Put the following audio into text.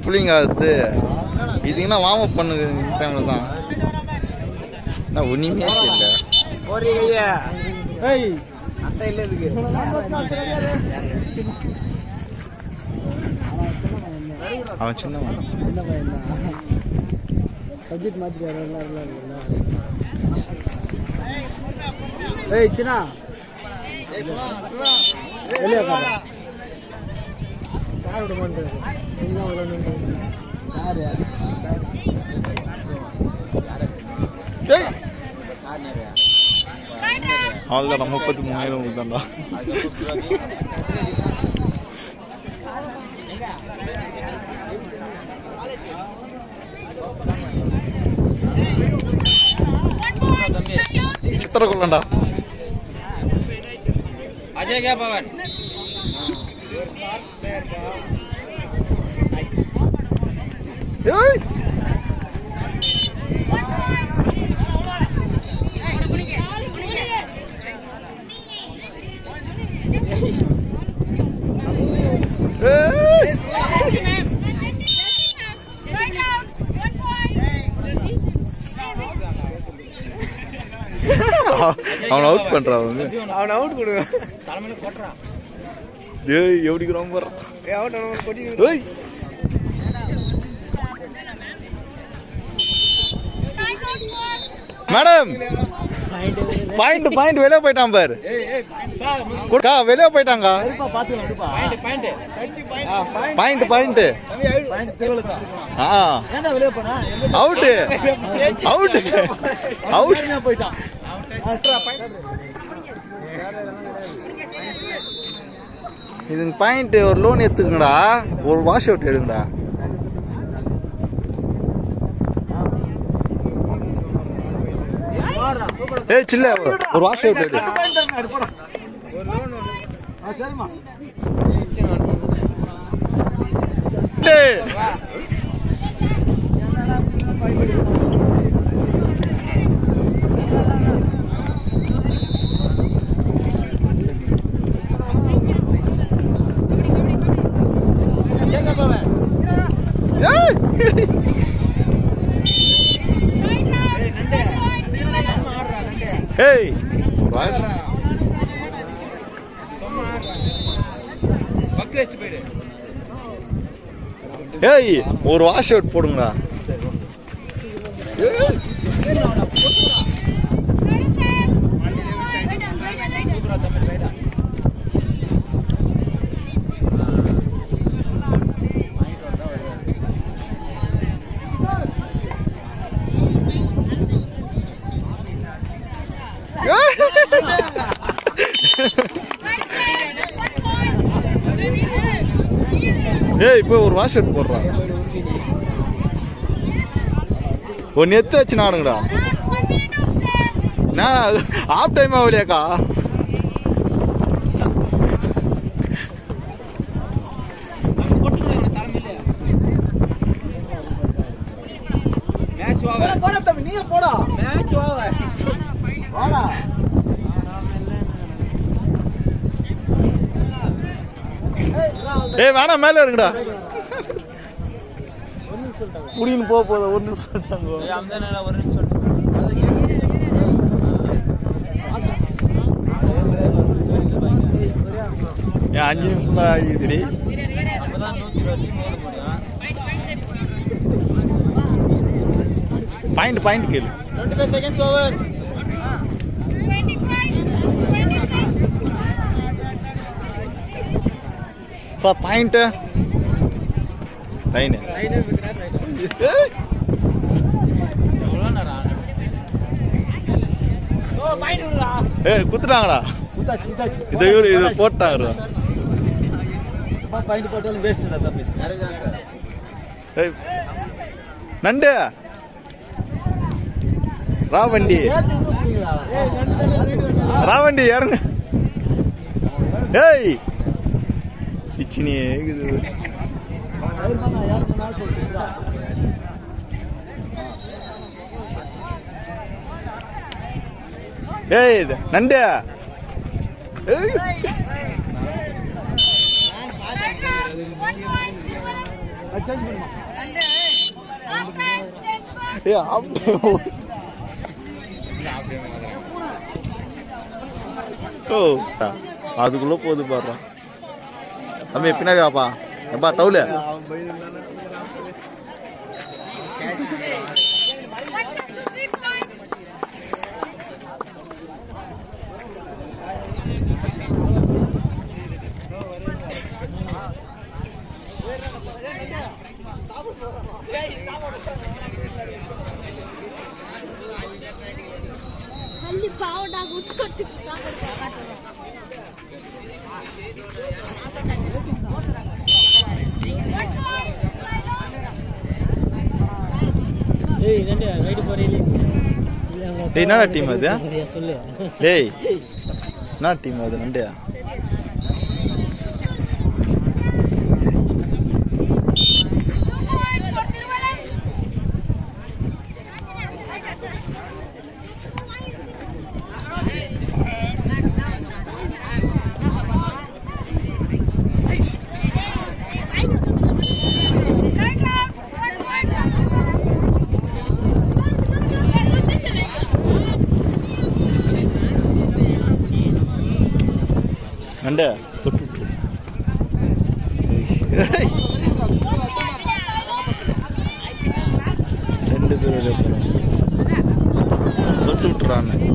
புள்ளிங்க அது இதுங்கன்னா warm up பண்ணு டைமில் தான் நான் ஒன்றுமே தெரியல ஒரு கையா ஏய் அந்த இல்ல இருக்கு அவன் சின்னவன் சின்ன பையன் தான் சப்ஜெக்ட் மாத்திட்டு ஏய் சின்னா வெளியே உட்காரு. சார் விட மாட்டாரு நீங்க தான் விடணும் சார் ஏய் அவ்வளோதான் நம்ம முப்பத்தி மூணாயிரம் கொடுத்தாண்டா சித்திர கொள்ளண்டா अजय क्या पवन ஏய் ஏய் அவன் அவுட் பண்றான் அவங்க அவன் அவுட் கொடுங்க தலைமையில கொட்டுறான் ஏய் எப்படி கிராமம் போறான் அவுட் அவன் கொட்டி ஏய் மேடம் பாயிண்ட் பாயிண்ட் வெளியே போயிட்டான் பாரு குடுக்கா வெளியே போயிட்டாங்க பாத்துக்கலாம் பாயிண்ட் பாயிண்ட் பாயிண்ட் பாயிண்ட் திருவள்ளதான் ஆ ஏன்டா வெளியே போனா அவுட்டு அவுட்டு அவுட் போயிட்டான் இது பாயிண்ட் ஒரு லோன் எடுத்துக்கங்கடா ஒரு வாஷ் அவுட் எடுங்கடா ஏய் சில்ல ஒரு வாஷ் அவுட் எடு சரிம்மா ஏய். ஏய். ஏய் வாஷ் பக்கு வச்சு போயிடு ஏய் ஒரு வாஷ் அவுட் போடுங்கடா ஏய். ஏய் இப்போ ஒரு வாஷ் அவுட் போடுறான் ஒன்னு எத்து வச்சு நாடுங்கடா நான் ஆஃப் டைம் ஆகலையாக்கா போடா தம்பி நீங்க போடா மேட்ச் வாடா வாடா ஏய் வேணாம் மேல இருங்கடா புடின்னு போக போதும் ஒரு நிமிஷம் சொல்லிட்டாங்க. ஒரு நிமிஷம் ஏன் அஞ்சு நிமிஷம் தான் ஆகிடுதுடி அப்பதான் நூத்தி இருபத்தி மூணு முடியும் பாயிண்ட் பாயிண்ட் கேளு twenty five seconds over sir point line எவ்வளோ நேரம் ஓ பாயிண்ட் விடுதா ஏய் குத்துட்டாங்கடா குத்தாச்சு குத்தாச்சு இதை இவரு இதை போட்டாங்க சும்மா பாயிண்ட் போட்டாலும் வேஸ்ட்டுடா தம்பி ஏய் நண்டு ராவண்டி ராவண்டி இறங்க ஏய் சிக்கினியே இருக்குது ஏய் இது நண்டு ஏய் சேஞ்ச் பண்ணுமா ஏ அப்படியே ஓடு. ஓ அதுக்குள்ள போகுது பாடுறா தம்பி பின்னாடி வாப்பா எப்பா டவுலு ಅಲ್ಲಿ ಪಾವಡ ಉಟ್ಕೊಟ್ಟು ಕಾಪಾಡ್ತಾರೆ ஏய் ரெண்டு ரைடு போறீங்க டேய், என்னடா team அது? சொல்லு டேய் என்ன டீம் அது நண்டையா நண்டை தொட்டு விட்டு ஏய். ரெண்டு பேரும் வெளியே போறாங்க தொட்டு விட்டுறான்னு